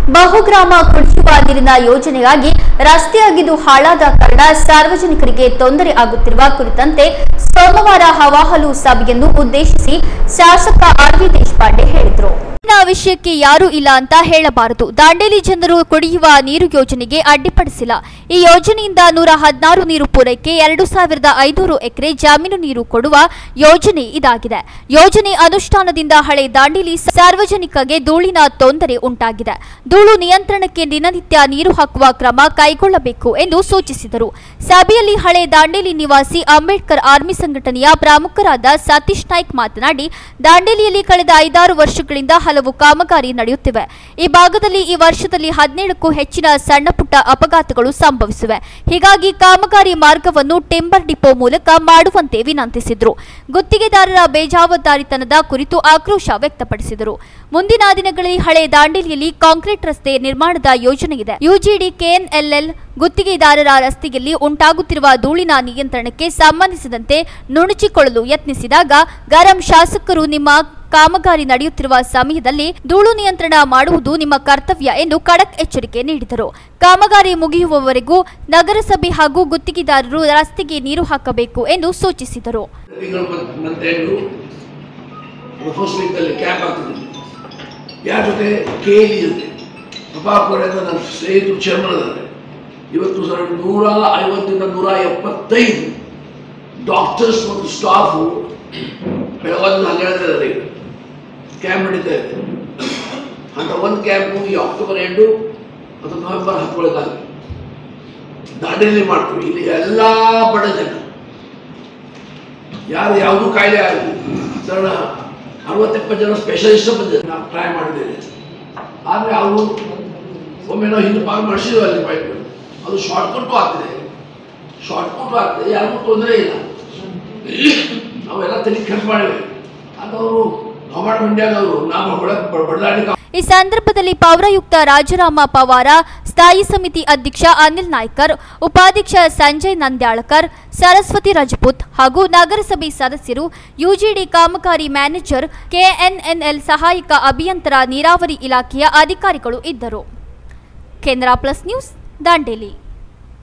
ಬಹುಗ್ರಾಮ ಕುಡಿಯುವ ನೀರಿನ ಯೋಜನೆಗಾಗಿ ರಸ್ತೆ ಅಗಿದು ಹಾಳಾದ ಕಾರಣ ಸಾರ್ವಜನಿಕರಿಗೆ ತೊಂದರೆ ಆಗುತ್ತಿರುವ ಕುರಿತಂತೆ ಸೋಮವಾರ ಹವಾಹಲು ಸಭೆಯನ್ನು ಉದ್ದೇಶಿಸಿ ಶಾಸಕ ಆರ್ ವಿ ದೇಶಪಾಂಡೆ ಹೇಳಿದರು ನೀರಿನ ವಿಷಯಕ್ಕೆ ಯಾರೂ ಇಲ್ಲ ಅಂತ ಹೇಳಬಾರದು ದಾಂಡೇಲಿ ಜನರು ಕುಡಿಯುವ ನೀರು ಯೋಜನೆಗೆ ಅಡ್ಡಿಪಡಿಸಿಲ್ಲ ಈ ಯೋಜನೆಯಿಂದ ನೂರ ಹದಿನಾರು ನೀರು ಪೂರೈಕೆ ಎರಡು ಸಾವಿರದ ಐನೂರು ಎಕರೆ ಜಮೀನು ನೀರು ಕೊಡುವ ಯೋಜನೆ ಇದಾಗಿದೆ ಯೋಜನೆ ಅನುಷ್ಠಾನದಿಂದ ಹಳೆ ದಾಂಡೇಲಿ ಸಾರ್ವಜನಿಕರಿಗೆ ಧೂಳಿನ ತೊಂದರೆ ಉಂಟಾಗಿದೆ ಧೂಳು ನಿಯಂತ್ರಣಕ್ಕೆ ದಿನನಿತ್ಯ ನೀರು ಹಾಕುವ ಕ್ರಮ ಕೈಗೊಳ್ಳಬೇಕು ಎಂದು ಸೂಚಿಸಿದರು ಸಭೆಯಲ್ಲಿ ಹಳೆ ದಾಂಡೇಲಿ ನಿವಾಸಿ ಅಂಬೇಡ್ಕರ್ ಆರ್ಮಿ ಸಂಘಟನೆಯ ಪ್ರಮುಖರಾದ ಸತೀಶ್ ನಾಯ್ಕ್ ಮಾತನಾಡಿ ದಾಂಡೇಲಿಯಲ್ಲಿ ಕಳೆದ ಐದಾರು ವರ್ಷಗಳಿಂದ ಹಲವು ಕಾಮಗಾರಿ ನಡೆಯುತ್ತಿವೆ ಈ ಭಾಗದಲ್ಲಿ ಈ ವರ್ಷದಲ್ಲಿ ಹದಿನೇಳಕ್ಕೂ ಹೆಚ್ಚಿನ ಸಣ್ಣ ಪುಟ್ಟ ಅಪಘಾತಗಳು ಸಂಭವಿಸಿವೆ ಹೀಗಾಗಿ ಕಾಮಗಾರಿ ಮಾರ್ಗವನ್ನು ಟಿಂಬರ್ ಡಿಪೋ ಮೂಲಕ ಮಾಡುವಂತೆ ವಿನಂತಿಸಿದ್ರು ಗುತ್ತಿಗೆದಾರರ ಬೇಜವಾಬ್ದಾರಿತನದ ಕುರಿತು ಆಕ್ರೋಶ ವ್ಯಕ್ತಪಡಿಸಿದರು ಮುಂದಿನ ದಿನಗಳಲ್ಲಿ ಹಳೆ ದಾಂಡೇಲಿಯಲ್ಲಿ ಕಾಂಕ್ರೀಟ್ ರಸ್ತೆ ನಿರ್ಮಾಣದ ಯೋಜನೆ ಇದೆ ಯುಜಿಡಿ ಕೆಎನ್ಎಲ್ಎಲ್ ಗುತ್ತಿಗೆದಾರರ ರಸ್ತೆಯಲ್ಲಿ ಉಂಟಾಗುತ್ತಿರುವ ಧೂಳಿನ ನಿಯಂತ್ರಣಕ್ಕೆ ಸಂಬಂಧಿಸಿದಂತೆ ನುಣುಚಿಕೊಳ್ಳಲು ಯತ್ನಿಸಿದಾಗ ಗರಂ ಶಾಸಕರು ನಿಮ್ಮ ಕಾಮಗಾರಿ ನಡೆಯುತ್ತಿರುವ ಸಮಯದಲ್ಲಿ ಧೂಳು ನಿಯಂತ್ರಣ ಮಾಡುವುದು ನಿಮ್ಮ ಕರ್ತವ್ಯ ಎಂದು ಖಡಕ್ ಎಚ್ಚರಿಕೆ ನೀಡಿದರು ಕಾಮಗಾರಿ ಮುಗಿಯುವವರೆಗೂ ನಗರಸಭೆ ಹಾಗೂ ಗುತ್ತಿಗೆದಾರರು ರಸ್ತೆಗೆ ನೀರು ಹಾಕಬೇಕು ಎಂದು ಸೂಚಿಸಿದರು ತಿಂಗಳು ಮಂತ್ ಎಂಡು ಫಸ್ಟ್ ವೀಕಲ್ಲಿ ಕ್ಯಾಂಪ್ ಆಗ್ತಿದ್ದೆ ಯಾರ ಜೊತೆ ಕೆ ಎಲ್ ಜೊತೆ ಪ್ರಭಾಪುರದಿಂದ ನನ್ನ ಸ್ನೇಹಿತರು ಚೇರ್ಮನ್ ಇದ್ದಾರೆ ಇವತ್ತು ಸರ್ ನೂರ ಐವತ್ತರಿಂದ ನೂರ ಎಪ್ಪತ್ತೈದು ಡಾಕ್ಟರ್ಸ್ ಮತ್ತು ಸ್ಟಾಫು ಬೆಳಗಾವಿ ಹನ್ನೆರಡರಲ್ಲಿ ಕ್ಯಾಂಪ್ ನಡೀತಾ ಇದೆ ಅಂತ ಒಂದು ಕ್ಯಾಂಪು ಈ ಅಕ್ಟೋಬರ್ ಎಂಟು ಮತ್ತು ನವೆಂಬರ್ ಹತ್ತೊಳಗಾಗಿ ದಾಂಡೇಲಿ ಮಾಡ್ತೀವಿ ಇಲ್ಲಿ ಎಲ್ಲ ಬಡ ಜನ ಯಾರು ಯಾವುದೂ ಕಾಯಿಲೆ ಆಗಲಿ ಸಣ್ಣ ಅರವತ್ತೆಪ್ಪತ್ತು ಜನ ಸ್ಪೆಷಲಿಸ್ಟ್ ಬಂದಿದ್ದಾರೆ ನಾವು ಟ್ರೈ ಮಾಡಿದ್ದೇವೆ ಆದರೆ ಅವರು ಒಮ್ಮೆ ನಾವು ಹಿಂದೆ ಪಾಲ್ ಮಾಡಿಸಿದ್ವಿ ಅಲ್ಲಿ ಪೈಪ್ ಅದು ಶಾರ್ಟ್ಕಟ್ಟು ಆಗ್ತಿದೆ ಶಾರ್ಟ್ಕಟ್ಟು ಆಗ್ತದೆ ಯಾರಿಗೂ ತೊಂದರೆ ಇಲ್ಲ ನಾವೆಲ್ಲ ತಲೆ ಖರ್ಚು ಮಾಡಿವೆ ಅದು ಅವರು ಗವರ್ಮೆಂಟ್ ಇಂಡಿಯಾದವರು ನಾವು ಹೊಳಗೆ ಬಡದಾಡಿ ಈ ಸಂದರ್ಭದಲ್ಲಿ ಪೌರಾಯುಕ್ತ ರಾಜರಾಮ ಪವಾರ ಸ್ಥಾಯಿ ಸಮಿತಿ ಅಧ್ಯಕ್ಷ ಅನಿಲ್ ನಾಯ್ಕರ್ ಉಪಾಧ್ಯಕ್ಷ ಸಂಜಯ್ ನಂದ್ಯಾಳಕರ್ ಸರಸ್ವತಿ ರಜಪೂತ್ ಹಾಗೂ ನಗರಸಭೆ ಸದಸ್ಯರು ಯುಜಿಡಿ ಕಾಮಗಾರಿ ಮ್ಯಾನೇಜರ್ ಕೆಎನ್ಎನ್ಎಲ್ ಸಹಾಯಕ ಅಭಿಯಂತರ ನೀರಾವರಿ ಇಲಾಖೆಯ ಅಧಿಕಾರಿಗಳು ಇದ್ದರು ಕೆನರಾ ಪ್ಲಸ್ ನ್ಯೂಸ್ ದಾಂಡೇಲಿ